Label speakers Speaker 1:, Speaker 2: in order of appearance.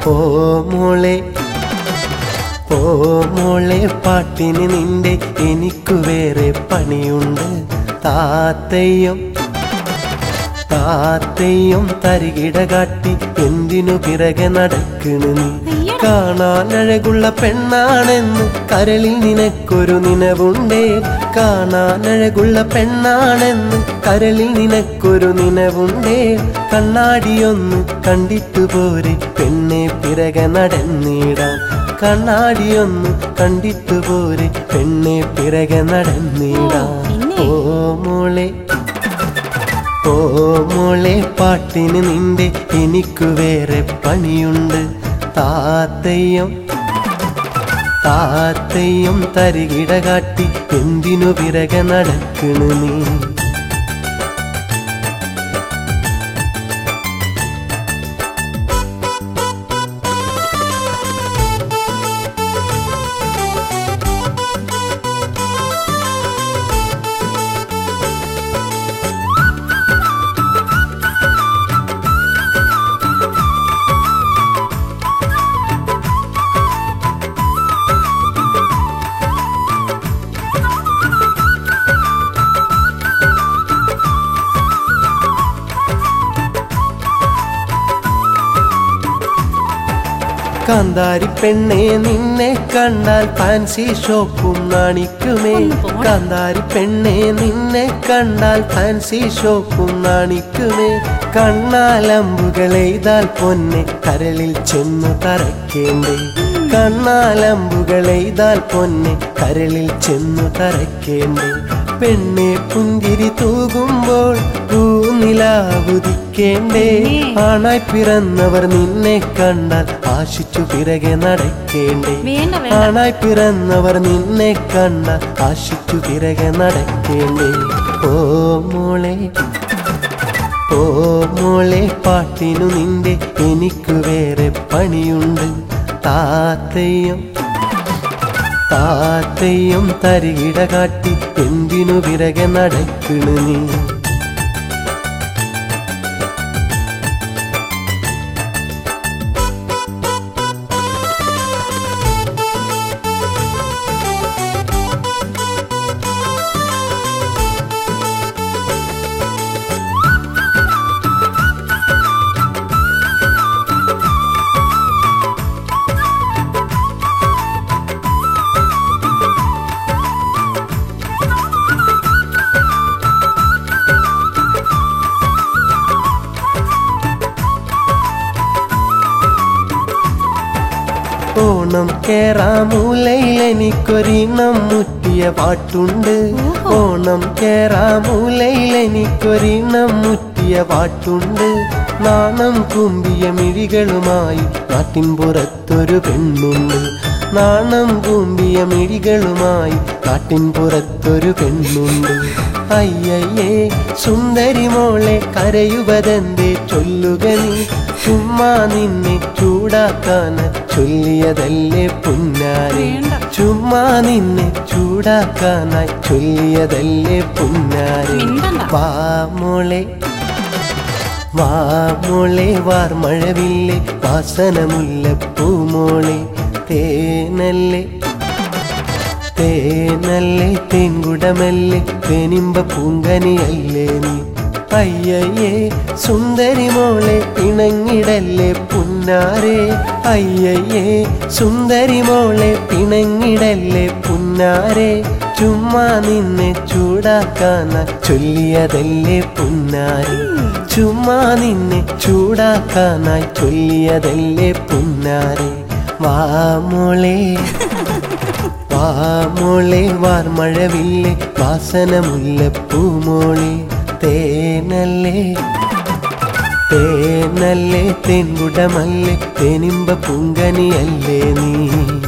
Speaker 1: ഓ മോളെ ഓ മോളെ പാട്ടിന് നിന്റെ എനിക്കു വേറെ പണിയുണ്ട് താത്തയും താത്തയും തരികിട കാട്ടി എന്തിനു പിറകെ നടക്കണ് നീ കാണാൻ അഴകുള്ള പെണ്ണാണെന്ന് കരളിൽ നിനക്കൊരു നിലവുണ്ടേ കാണാൻ അഴകുള്ള പെണ്ണാണെന്ന് കരളിൽ നിനക്കൊരു നിലവുണ്ടേ കണ്ണാടിയൊന്ന് കണ്ടിട്ടു പോരെ പെണ്ണെ പിറകെ നടന്നിടാം കണ്ണാടിയൊന്ന് കണ്ടിട്ടു പോരെ പെണ്ണെ പിറകെ നടന്നിടാം ഓ മോളെ ഓ മോളെ പാട്ടിന് നിന്റെ എനിക്കു വേറെ പണിയുണ്ട് താത്തയും താത്തയും തരികിട കാട്ടി എന്തിനു പിറകെ നടക്കണു നീ കാന്താരി പെണ്ണെ നിന്നെ കണ്ടാൽ ഫാൻസി ഷോപ്പും നാണിക്കുമേ കാന്താരി പെണ്ണെ നിന്നെ കണ്ടാൽ ഫാൻസി ഷോപ്പും നാണിക്കുമേ കണ്ണാലമ്പുകൾ എയ്താൽ പൊന്നെ കരളിൽ ചെന്നു തറയ്ക്കേണ്ടേ കണ്ണാലമ്പുകൾ എയ്താൽ പൊന്നെ കരളിൽ ചെന്നു തറയ്ക്കേണ്ടേ പെണ്ണെ പുഞ്ചിരി തൂകുമ്പോൾ പൂനിലാവുദിക്കേണ്ടേ ആണായി പിറന്നവർ നിന്നെ കണ്ടാൽ ആശിച്ചു പിറകെ നടക്കേണ്ടേ
Speaker 2: വേണ്ട വേണ്ട
Speaker 1: ആണായി പിറന്നവർ നിന്നെ കണ്ടാൽ ആശിച്ചു പിറകെ നടക്കേണ്ടേ ഓ മോളെ ഓ മോളെ പാട്ടിനു നിന്റെ എനിക്കു വേറെ പണിയുണ്ട് താത്തയും താത്തയും തരികിട കാട്ടി എന്തിനു പിറകെ നടക്കണു നീ ഓണം കേറാമൂലയിൽ എനിക്കൊരീണം മുറ്റിയ പാട്ടുണ്ട് ഓണം കേറാമൂലയിൽ എനിക്കൊരീണം മുറ്റിയ പാട്ടുണ്ട് നാണം കുമ്പിയ മിഴികളുമായി നാട്ടിൻ പുറത്തൊരു പെണ്ണുണ്ട് നാണം കൂമ്പിയ മിഴികളുമായി നാട്ടിൻ പുറത്തൊരു പെണ്ണുണ്ട് അയ്യയ്യേ സുന്ദരി മോളെ കരയുവതെന്തേ ചൊല്ലുക നീ ചുമ്മാ നിന്നെ ചൂടാക്കാൻ ചൊല്ലിയതല്ലേ പുന്നാരെ
Speaker 2: വേണ്ട.
Speaker 1: ചുമ്മാ നിന്നെ ചൂടാക്കാനായി ചൊല്ലിയതല്ലേ പുന്നാരെ
Speaker 2: മിണ്ടണ്ട.
Speaker 1: വാ മോളെ വാ മോളെ വാർ മഴവില്ലേ വാസനമുല്ലപ്പൂമോളെ തേനല്ലേ തേനല്ലേ തേങ്കുടമല്ലേ തേനിമ്പ പൂങ്കനിയല്ലേ നീ അയ്യയ്യേ സുന്ദരി മോളെ പിണങ്ങിടല്ലേ പുന്നാരെ അയ്യയ്യേ സുന്ദരി മോളെ പിണങ്ങിടല്ലേ പുന്നാരെ ചുമ്മാ നിന്നെ ചൂടാക്കാന ചൊല്ലിയതല്ലേ പുന്നാരെ ചുമ്മാ നിന്നെ ചൂടാക്കാനായി ചൊല്ലിയതല്ലേ പുന്നാരെ വാ മോളെ വാ മോളെ വാർ മഴവില്ലേ വാസനമുല്ലപ്പൂമോളെ തേനല്ലേ തേനല്ലേ തേൻകുടമല്ലേ തേനിമ്പ പൂങ്കനിയല്ലേ നീ